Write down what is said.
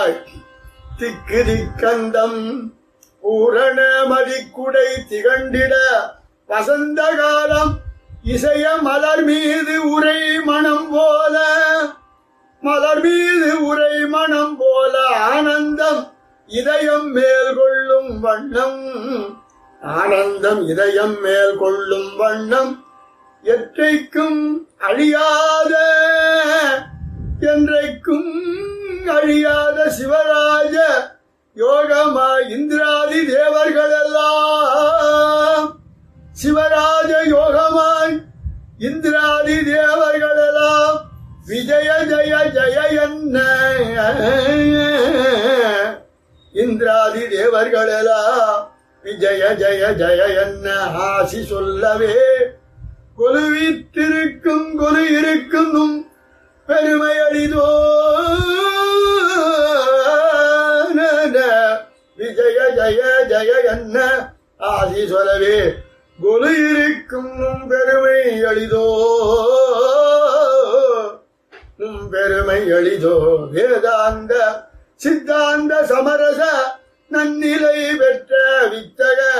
திகழ்வாய் திக்கு திக்கந்தம் பூரண மதிக்குடை திகண்டிட வசந்த காலம் இசைய மலர் மீது உரை மனம் போல மலர் மீது உரை மனம் போல ஆனந்தம் இதயம் மேல் கொள்ளும் வண்ணம் ஆனந்தம் இதயம் மேல் கொள்ளும் வண்ணம் எற்றைக்கும் அழியாத என்றைக்கும் அழியாத சிவராஜ யோகமா இந்திராதி தேவர்கள் எல்லாம் சிவராஜ யோகமாய் இந்திராதி தேவர்கள் எல்லாம் விஜய ஜய ஜய என்ன இந்திராதி தேவர்கள் எல்லாம் விஜய ஜய ஜய என்ன ஆசி சொல்லவே கொலுவித்திருக்கும் கொலு இருக்கும் பெருமை அளிதோ விஜய ஜய ஜய என்ன ஆசி சொல்லவே கொலு இருக்கும் பெருமை அளிதோ உம் பெருமை எளிதோ வேதாந்த சித்தாந்த சமரச நன்னிலை பெற்ற வித்தக